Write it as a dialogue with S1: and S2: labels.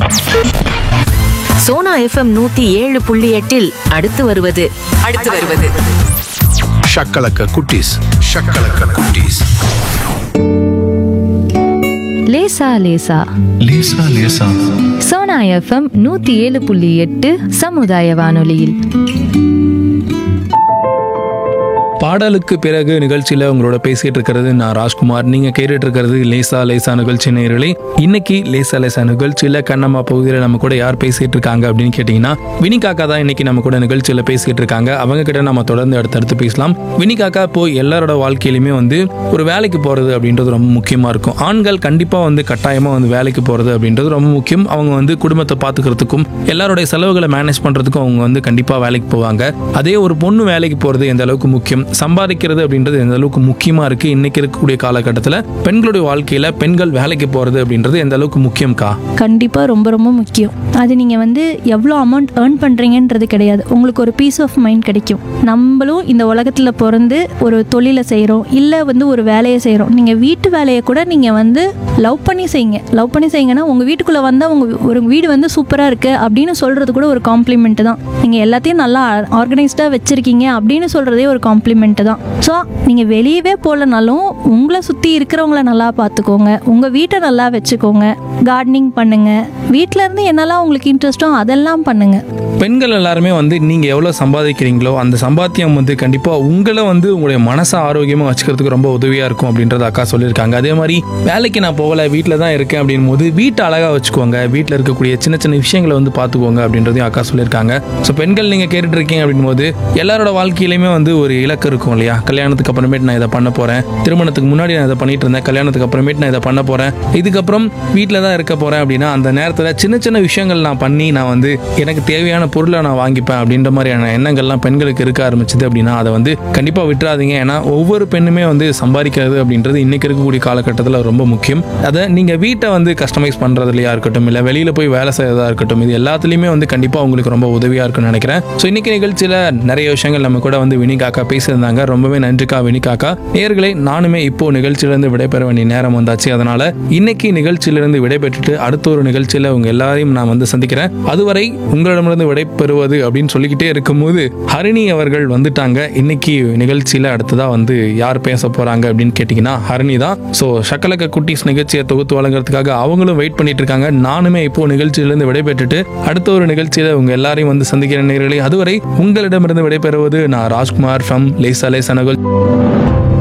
S1: Sona FM நூத்தி ஏழு புள்ளி எட்டில் அடுத்து வருவது அடுத்து வருவது
S2: ஷக்கலக்க குட்டீஸ் ஷக்கலக்க குட்டீஸ்
S3: லேசா லேசா
S2: லேசா லேசா
S3: சோனா எஃப்எம் நூத்தி ஏழு புள்ளி எட்டு சமுதாய வானொலியில்
S4: பாடலுக்கு பிறகு நிகழ்ச்சியில் உங்களோட பேசிட்டு இருக்கிறது நான் ராஜ்குமார் நீங்க கேட்டுட்டு இருக்கிறது லேசா லேசா நிகழ்ச்சி நேயர்களே இன்னைக்கு லேசா லேசா நிகழ்ச்சியில கண்ணம்மா பகுதியில் நம்ம கூட யார் பேசிட்டு இருக்காங்க அப்படின்னு கேட்டீங்கன்னா வினி காக்கா தான் இன்னைக்கு நம்ம கூட நிகழ்ச்சியில பேசிட்டு இருக்காங்க அவங்க கிட்ட நம்ம தொடர்ந்து அடுத்தடுத்து பேசலாம் வினி காக்கா இப்போ எல்லாரோட வாழ்க்கையிலுமே வந்து ஒரு வேலைக்கு போறது அப்படின்றது ரொம்ப முக்கியமா இருக்கும் ஆண்கள் கண்டிப்பா வந்து கட்டாயமா வந்து வேலைக்கு போறது அப்படின்றது ரொம்ப முக்கியம் அவங்க வந்து குடும்பத்தை பாத்துக்கிறதுக்கும் எல்லாருடைய செலவுகளை மேனேஜ் பண்றதுக்கும் அவங்க வந்து கண்டிப்பா வேலைக்கு போவாங்க அதே ஒரு பொண்ணு வேலைக்கு போறது எந்த அளவுக்கு முக்கியம் சம்பாதிக்கிறது அப்படின்றது எந்த அளவுக்கு முக்கியமா இருக்கு இன்னைக்கு இருக்கக்கூடிய காலகட்டத்தில் பெண்களுடைய வாழ்க்கையில பெண்கள் வேலைக்கு போறது அப்படின்றது எந்த அளவுக்கு முக்கியம்க்கா
S5: கண்டிப்பாக ரொம்ப ரொம்ப முக்கியம் அது நீங்கள் வந்து எவ்வளோ அமௌண்ட் ஏர்ன் பண்ணுறீங்கன்றது கிடையாது உங்களுக்கு ஒரு பீஸ் ஆஃப் மைண்ட் கிடைக்கும் நம்மளும் இந்த உலகத்தில் பிறந்து ஒரு தொழிலை செய்கிறோம் இல்லை வந்து ஒரு வேலையை செய்கிறோம் நீங்கள் வீட்டு வேலையை கூட நீங்கள் வந்து லவ் பண்ணி செய்யுங்க லவ் பண்ணி செய்யுங்கன்னா உங்கள் வீட்டுக்குள்ளே வந்தால் உங்கள் ஒரு வீடு வந்து சூப்பராக இருக்குது அப்படின்னு சொல்கிறது கூட ஒரு காம்ப்ளிமெண்ட் தான் நீங்கள் எல்லாத்தையும் நல்லா ஆர்கனைஸ்டாக வச்சுருக்கீங்க அப்படின்னு சொல்கிறதே ஒரு காம்ப்ளிமெண்ட் தான் ஸோ நீங்கள் வெளியவே போகலனாலும் உங்களை சுற்றி இருக்கிறவங்கள நல்லா பார்த்துக்கோங்க உங்கள் வீட்டை நல்லா வச்சுக்கோங்க கார்டனிங் பண்ணுங்க வீட்டில இருந்து என்னெல்லாம் உங்களுக்கு இன்ட்ரெஸ்ட்டோ அதெல்லாம் பண்ணுங்க
S4: பெண்கள் எல்லாருமே வந்து நீங்க எவ்வளவு சம்பாதிக்கிறீங்களோ அந்த சம்பாத்தியம் வந்து கண்டிப்பா உங்களை வந்து உங்களுடைய மனசை ஆரோக்கியமா வச்சுக்கிறதுக்கு ரொம்ப உதவியா இருக்கும் அப்படின்றத அக்கா சொல்லியிருக்காங்க அதே மாதிரி வேலைக்கு நான் போகல வீட்டில் தான் இருக்கேன் அப்படின் போது வீட்டை அழகா வச்சுக்கோங்க வீட்டில் இருக்கக்கூடிய சின்ன சின்ன விஷயங்களை வந்து பார்த்துக்கோங்க அப்படின்றதையும் அக்கா சொல்லியிருக்காங்க ஸோ பெண்கள் நீங்க கேட்டுட்டு இருக்கீங்க அப்படின் போது எல்லாரோட வாழ்க்கையிலுமே வந்து ஒரு இலக்கு இருக்கும் இல்லையா கல்யாணத்துக்கு அப்புறமேட்டு நான் இதை பண்ண போறேன் திருமணத்துக்கு முன்னாடி நான் இதை பண்ணிட்டு இருந்தேன் கல்யாணத்துக்கு அப்புறமேட்டு நான் இதை பண்ண போறேன் இதுக்கப்புறம் வீட்டில் தான் இருக்க போறேன் அப்படின்னா அந்த நேரத்தில் சின்ன சின்ன விஷயங்கள் நான் பண்ணி நான் வந்து எனக்கு தேவையான பொருளை நான் வாங்கிப்பேன் அப்படின்ற மாதிரியான எண்ணங்கள்லாம் பெண்களுக்கு இருக்க ஆரம்பிச்சது அப்படின்னா அதை வந்து கண்டிப்பாக விட்டுறாதீங்க ஏன்னா ஒவ்வொரு பெண்ணுமே வந்து சம்பாதிக்கிறது அப்படின்றது இன்னைக்கு இருக்கக்கூடிய காலகட்டத்தில் ரொம்ப முக்கியம் அதை நீங்கள் வீட்டை வந்து கஸ்டமைஸ் பண்ணுறதுலையா இருக்கட்டும் இல்லை வெளியில் போய் வேலை செய்யறதா இருக்கட்டும் இது எல்லாத்துலேயுமே வந்து கண்டிப்பாக உங்களுக்கு ரொம்ப உதவியாக இருக்கும்னு நினைக்கிறேன் ஸோ இன்னைக்கு நிகழ்ச்சியில் நிறைய விஷயங்கள் நம்ம கூட வந்து வினி காக்கா பேசியிருந்தாங்க ரொம்பவே நன்றிக்கா வினி காக்கா நேர்களை நானுமே இப்போ நிகழ்ச்சியிலிருந்து விடைபெற வேண்டிய நேரம் வந்தாச்சு அதனால இன்னைக்கு நிகழ்ச்சியிலிருந்து விடைபெற்றுட்டு அடுத்த ஒரு நிகழ்ச்சியில் உங்க எல்லாரையும் நான் வந்து சந்திக்கிறேன் அதுவரை உங்களிடமிருந்து விடைபெறுவது அப்படின்னு சொல்லிக்கிட்டே இருக்கும்போது ஹரிணி அவர்கள் வந்துட்டாங்க இன்னைக்கு நிகழ்ச்சியில அடுத்ததா வந்து யார் பேச போறாங்க அப்படின்னு கேட்டிங்கன்னா ஹரிணி தான் ஸோ சக்கலக்க குட்டீஸ் நிகழ்ச்சியை தொகுத்து வழங்குறதுக்காக அவங்களும் வெயிட் பண்ணிட்டு இருக்காங்க நானுமே இப்போ நிகழ்ச்சியிலிருந்து விடைபெற்றுட்டு அடுத்த ஒரு நிகழ்ச்சியில உங்க எல்லாரையும் வந்து சந்திக்கிற நேரலை அதுவரை உங்களிடமிருந்து விடைபெறுவது நான் ராஜ்குமார் ஃப்ரம் லேசா லேசா நிகழ்ச்சி